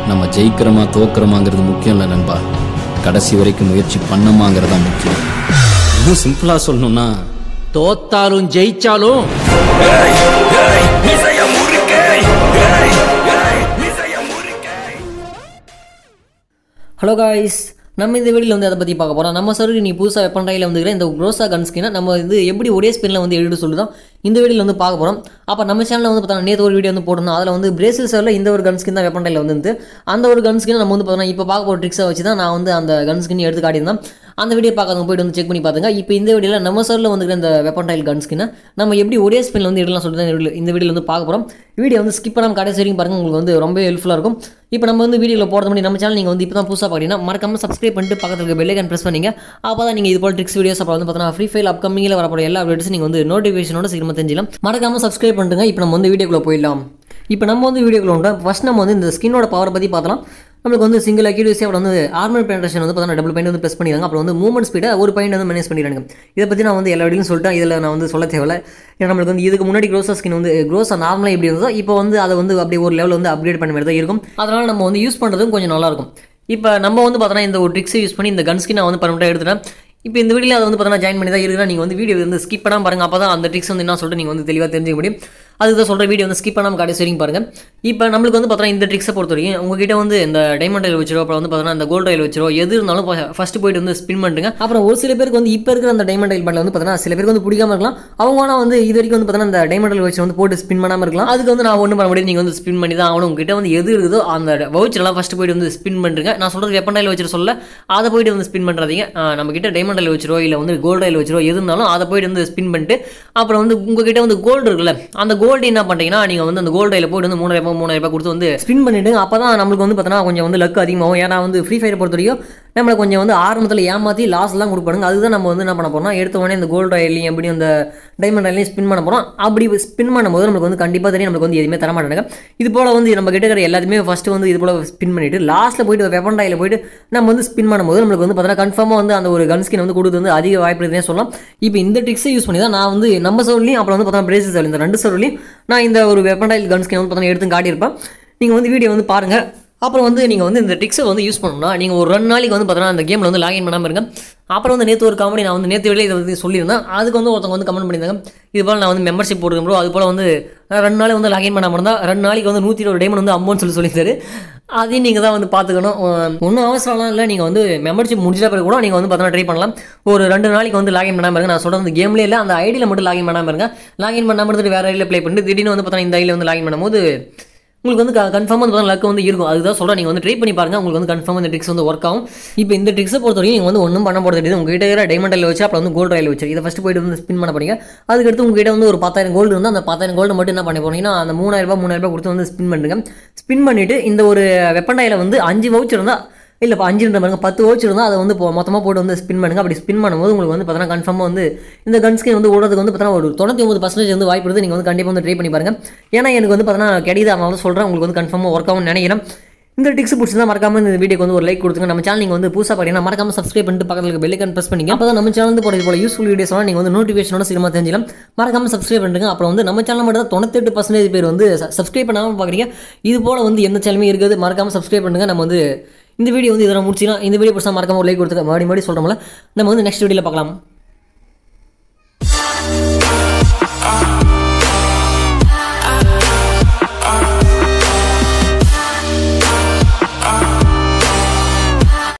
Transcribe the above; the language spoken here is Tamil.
நம்ம ஜெயிக்கிறோமா தோக்குறோமாங்கிறது முக்கியம் இல்லை நண்பா கடைசி வரைக்கும் முயற்சி பண்ணமாங்கிறது தான் முக்கியம் இன்னும் சிம்பிளாக சொல்லணும்னா தோத்தாலும் ஜெயிச்சாலும் ஹலோ காய்ஸ் நம்ம இந்த வீடியோவில் வந்து அதை பற்றி பார்க்க போகிறோம் நம்ம சருக்கு நீ புதுசாக வெப்பன் டையில் வந்துக்கிற இந்த க்ரோஸா கன் ஸ்கினை நம்ம இது எப்படி ஒரே ஸ்பின்னில் வந்து எடுத்து சொல்லுதான் இந்த வீடியோவில் வந்து பார்க்க போகிறோம் அப்போ நம்ம சேனலில் வந்து பார்த்தா நேற்று ஒரு வீடியோ வந்து போடணும் அதில் வந்து பிரேசில் சரில் இந்த ஒரு கன் ஸ்கின் தான் வெப்பன் டையில் வந்து அந்த ஒரு கன் ஸ்கின் நம்ம வந்து பார்த்தோம்னா இப்போ பார்க்க போகிற ட்ரிக்ஸை வச்சு தான் நான் வந்து அந்த கன் ஸ்கின் எடுத்து காட்டியிருந்தேன் அந்த வீடியோ பார்க்காதவங்க போயிட்டு வந்து செக் பண்ணி பார்த்துங்க இப்போ இந்த வீடியோவில் நம்ம சரில் வந்துக்கிற இந்த வெப்பன் டைல் கன் ஸ்கினை நம்ம எப்படி ஒரே ஸ்பின்னில் வந்து எடுக்கலாம் சொல்லிட்டு தான் இந்த video- இந்த வீடியோவில் வந்து பார்க்க போகிறோம் வீடியோ வந்து ஸ்கிப் பண்ணாமல் கடைசி வரைக்கும் பாருங்கள் உங்களுக்கு வந்து ரொம்ப ஹெல்ப்ஃபுல்லாக இருக்கும் இப்போ நம்ம வந்து வீடியோவில் போகிறது முன்னாடி நம்ம சேனல் நீங்கள் வந்து இப்போ தான் புதுசாக பார்த்தீங்கன்னா மறக்காம சப்ஸ்கிரைப் பண்ணிட்டு பக்கத்தில் இருக்க பெல்லைக்கன் ப்ரெஸ் பண்ணீங்க அப்போ தான் நீங்கள் இது போல் ட்ரிக்ஸ் வீடியோஸ் அப்புறம் வந்து பார்த்தீங்கன்னா ஃப்ரீ ஃபைல் அப்கமிங்கில் வரப்போகிற எல்லா அப்டேட்ஸ் நீங்கள் வந்து நோட்டிஃபிகேஷனோட சீக்கிரமாக தெரிஞ்சிடலாம் மறக்காம சப்ஸ்கிரைப் பண்ணுங்க இப்போ நம்ம வந்து வீடியோக்குள்ளே போயிடலாம் இப்போ நம்ம வந்து வீடியோக்குள்ள வந்துட்டோம் ஃபஸ்ட் நம்ம வந்து இந்த ஸ்கின்னோட பவரை பற்றி பார்த்தலாம் நம்மளுக்கு வந்து சிங்கிள் அக்யூரேசி அப்புறம் வந்து ஆர்மர் பென்ட்ரேஷன் வந்து பார்த்தீங்கன்னா டபுள் பாயிண்ட் வந்து ப்ரெஸ் பண்ணிடுறாங்க அப்புறம் வந்து மூவ்மெண்ட் ஸ்பீடை ஒரு பாயிண்ட் வந்து மேனேஜ் பண்ணிடுறாங்க இதை பற்றி நான் வந்து எல்லா வீடியும் சொல்லிட்டேன் இதில் நான் வந்து சொல்ல தேவையில்ல ஏன்னா நம்மளுக்கு வந்து இதுக்கு முன்னாடி க்ரோஸா ஸ்கின் வந்து க்ரோஸா நார்மலாக எப்படி இருந்ததோ இப்போ வந்து அதை வந்து அப்படியே ஒரு லெவல் வந்து அப்டேட் பண்ண மாதிரி தான் இருக்கும் அதனால் நம்ம வந்து யூஸ் பண்ணுறதும் கொஞ்சம் நல்லாயிருக்கும் இப்போ நம்ம வந்து பார்த்தோன்னா இந்த ஒரு ட்ரிக்ஸை யூஸ் பண்ணி இந்த கன் ஸ்கின் நான் வந்து பர்மனெண்ட்டாக எடுத்துட்டேன் இப்போ இந்த வீடியோவில் அதை வந்து பார்த்தீங்கன்னா ஜாயின் பண்ணி தான் இருக்குன்னா நீங்கள் வந்து வீடியோ வந்து ஸ்கிப் பண்ணாமல் பாருங்க அப்போ தான் அந்த ட்ரிக்ஸ் வந்து என்ன சொல்லிட்டு நீங்கள் வந்து தெளிவாக தெரிஞ்சுக்க முடியும் அதுதான் சொல்கிற வீடியோ வந்து ஸ்கிப் பண்ணாமல் கடைசி வரைக்கும் பாருங்கள் இப்போ நம்மளுக்கு வந்து பார்த்தீங்கன்னா இந்த ட்ரிக்ஸை பொறுத்த வரைக்கும் உங்ககிட்ட வந்து இந்த டைமண்ட் ரயில் வச்சிரோ அப்புறம் வந்து பார்த்தீங்கன்னா இந்த கோல்ட் ரயில் வச்சிரோ எது இருந்தாலும் ஃபஸ்ட்டு போயிட்டு வந்து ஸ்பின் பண்ணுங்க அப்புறம் ஒரு சில பேருக்கு வந்து இப்போ இருக்கிற அந்த டைமண்ட் ரயில் பண்ணல வந்து பார்த்தீங்கன்னா சில பேருக்கு வந்து பிடிக்காம இருக்கலாம் அவங்க ஆனால் வந்து இது வரைக்கும் வந்து பார்த்தீங்கன்னா இந்த டைமண்ட் ரயில் வச்சு வந்து போட்டு ஸ்பின் பண்ணாமல் இருக்கலாம் அதுக்கு வந்து நான் ஒன்றும் பண்ண முடியாது நீங்கள் வந்து ஸ்பின் பண்ணி தான் ஆகணும் உங்ககிட்ட வந்து எது இருக்குதோ அந்த வவுச்சர்லாம் ஃபஸ்ட்டு போயிட்டு வந்து ஸ்பின் பண்ணுங்க நான் சொல்கிறது வெப்பன் ரயில் வச்சிரு சொல்ல அதை போயிட்டு வந்து ஸ்பின் பண்ணுறாதீங்க நம்ம கிட்ட டைமண்ட் ரயில் வச்சிரோ இல்லை வந்து கோல்டு ரயில் வச்சிரோ எது இருந்தாலும் அதை போயிட்டு வந்து ஸ்பின் பண்ணிட்டு அப்புறம் வந்து உங்ககிட்ட வந்து கோல்டு இருக்குல்ல அந்த கோல்டு என்ன பண்ணுறீங்கன்னா நீங்கள் வந்து அந்த கோல்டு ரயில் போயிட்டு வந்து மூணாயிரம் ரூபாய் மூணாயிரம் ரூபாய் கொடுத்து வந்து ஸ்பின் பண்ணிட்டு அப்போ தான் நம்மளுக்கு வந்து பார்த்தோன்னா கொஞ்சம் வந்து லக் அதிகமாகும் ஏன்னா வந்து ஃப்ரீ ஃபயர் பொறுத்த வரைக்கும் நம்மளை கொஞ்சம் வந்து ஆரம்பத்தில் ஏமாற்றி லாஸ்லாம் கொடுப்பாங்க அதுதான் நம்ம வந்து என்ன பண்ண போறோம்னா எடுத்த உடனே இந்த கோல்டு ரயிலையும் எப்படி அந்த டைமண்ட் ரயிலையும் ஸ்பின் பண்ண போகிறோம் அப்படி ஸ்பின் பண்ணும்போது நம்மளுக்கு வந்து கண்டிப்பாக தெரியும் நம்மளுக்கு வந்து எதுவுமே தர மாட்டாங்க இது போல் வந்து நம்ம கிட்ட இருக்கிற எல்லாத்தையுமே ஃபஸ்ட்டு வந்து இது போல் ஸ்பின் பண்ணிட்டு லாஸ்ட்டில் போயிட்டு வெப்பன் ராயில் போயிட்டு நம்ம வந்து ஸ்பின் பண்ணும்போது நம்மளுக்கு வந்து பார்த்தீங்கன்னா கன்ஃபார்மாக வந்து அந்த ஒரு கன் ஸ்கின் வந்து கொடுத்து வந்து அதிக வாய்ப்பு இருக்குதுன்னே சொல்லலாம் இப்போ இந்த ட்ரிக்ஸை யூஸ் பண்ணி தான் நான் வந்து நம்ம சர்வ்லையும் அப்புறம் வந்து பார்த்தீங்கன்னா பிரேசில் சர்வ் இந்த ரெண்டு சர்வ்லையும் நான் இந்த ஒரு வெப்பன் ராயில் கன் ஸ்கின் வந்து பார்த்தீங்கன்னா எடுத்து காட்டியிருப்பேன் நீங்கள் வந்து வீடியோ வந்து பாருங்கள் அப்புறம் வந்து நீங்கள் வந்து இந்த ட்ரிக்ஸை வந்து யூஸ் பண்ணணும்னா நீங்கள் ஒரு ரெண்டு நாளைக்கு வந்து பார்த்தீங்கன்னா அந்த கேமில் வந்து லாகின் பண்ணாமல் இருங்க அப்புறம் வந்து நேற்று ஒரு காமெடி நான் வந்து நேற்று வெளியே இதை வந்து சொல்லியிருந்தேன் அதுக்கு வந்து ஒருத்தவங்க வந்து கமெண்ட் பண்ணியிருந்தாங்க இது போல் நான் வந்து மெம்பர்ஷிப் போட்டுருக்கேன் ப்ரோ அது போல் வந்து நான் ரெண்டு நாள் வந்து லாகின் பண்ணாமல் இருந்தால் ரெண்டு நாளைக்கு வந்து நூற்றி இருபது டைமண்ட் வந்து அமௌண்ட் சொல்லி சொல்லியிருந்தாரு அதையும் நீங்கள் தான் வந்து பார்த்துக்கணும் ஒன்றும் அவசரம்லாம் இல்லை நீங்கள் வந்து மெம்பர்ஷிப் முடிச்சிட்ட பிறகு கூட நீங்கள் வந்து பார்த்தீங்கன்னா ட்ரை பண்ணலாம் ஒரு ரெண்டு நாளைக்கு வந்து லாகின் பண்ணாமல் இருங்க நான் சொல்கிறது அந்த கேம்லேயே இல்லை அந்த ஐடியில் மட்டும் லாகின் பண்ணாமல் இருங்க லாகின் பண்ணாமல் இருந்துட்டு வேறு ஐடியில் ப்ளே பண்ணிட்டு திடீர்னு வந்து பார்த்தீங்கன்னா இந்த ஐடியில் வந்து லாகின் பண்ணும்போது உங்களுக்கு வந்து கன்ஃபார்மாக வந்து லக் வந்து இருக்கும் அதுதான் சொல்கிறேன் நீங்கள் வந்து ட்ரை பண்ணி பாருங்க உங்களுக்கு வந்து கன்ஃபார்ம் இந்த ட்ரிக்ஸ் வந்து ஒர்க் ஆகும் இப்போ இந்த ட்ரிக்ஸை பொறுத்த வரைக்கும் நீங்கள் வந்து ஒன்றும் பண்ண போகிறது தெரியுது உங்ககிட்ட இருக்கிற டைமண்ட் ரயில் வச்சு அப்புறம் வந்து கோல்டு ரயில் வச்சு இதை ஃபஸ்ட்டு போயிட்டு வந்து ஸ்பின் பண்ண போறீங்க அதுக்கடுத்து உங்ககிட்ட வந்து ஒரு பத்தாயிரம் கோல்டு இருந்தால் அந்த பத்தாயிரம் கோல்டு மட்டும் என்ன பண்ண போறீங்கன்னா அந்த மூணாயிரம் ரூபாய் மூணாயிரம் ரூபாய் கொடுத்து வந்து ஸ்பின் பண்ணுங்க ஸ்பின் பண்ணிட்டு இந்த ஒரு வெப்பன் ராயில் வந்து அஞ்சு வவுச்சர் இருந்தால் இல்லை இப்போ அஞ்சு ரெண்டு பாருங்க பத்து வச்சு இருந்தால் அதை வந்து இப்போ மொத்தமாக போட்டு வந்து ஸ்பின் பண்ணுங்க அப்படி ஸ்பின் பண்ணும்போது உங்களுக்கு வந்து பார்த்தீங்கன்னா கன்ஃபார்மாக வந்து இந்த கன் ஸ்கின் வந்து ஓடுறதுக்கு வந்து பார்த்தீங்கன்னா ஒரு தொண்ணூற்றி ஒன்பது பர்சன்டேஜ் வந்து வாய்ப்பு இருக்குது நீங்கள் வந்து கண்டிப்பாக வந்து ட்ரை பண்ணி பாருங்க ஏன்னா எனக்கு வந்து பார்த்தீங்கன்னா கிடையாது அதனால தான் சொல்கிறேன் உங்களுக்கு வந்து கன்ஃபார்மாக ஒர்க் ஆகும்னு நினைக்கிறேன் இந்த டிக்ஸ் பிடிச்சிருந்தா மறக்காம இந்த வீடியோக்கு வந்து ஒரு லைக் கொடுத்துங்க நம்ம சேனல் நீங்கள் வந்து புதுசாக பார்த்தீங்கன்னா மறக்காம சப்ஸ்கிரைப் பண்ணிட்டு பக்கத்தில் இருக்க பெல்லைக்கன் ப்ரெஸ் பண்ணிங்க அப்போ தான் நம்ம சேனல் வந்து போகிறது போல யூஸ்ஃபுல் வீடியோஸ்லாம் நீங்கள் வந்து நோட்டிஃபிகேஷனோட சீக்கிரமாக தெரிஞ்சிடலாம் மறக்காம சப்ஸ்கிரைப் பண்ணுங்க அப்புறம் வந்து நம்ம சேனல் மட்டும் தான் தொண்ணூத்தெட்டு பர்சன்டேஜ் பேர் வந்து சப்ஸ்கிரைப் பண்ணாமல் பார்க்குறீங்க இது போல் வந்து எந்த சேனலுமே இருக்குது மறக்காம சப்ஸ்கிரைப் பண்ணுங்க நம்ம வந்து இந்த வீடியோ வந்து இதெல்லாம் முடிச்சிக்கலாம் இந்த வீடியோ பிடிச்சா மறக்காம ஒரு லைக் கொடுத்துக்க மறுபடியும் மறுபடியும் சொல்கிறோம்ல நம்ம வந்து நெக்ஸ்ட் வீடியோவில் பார்க்கலாம்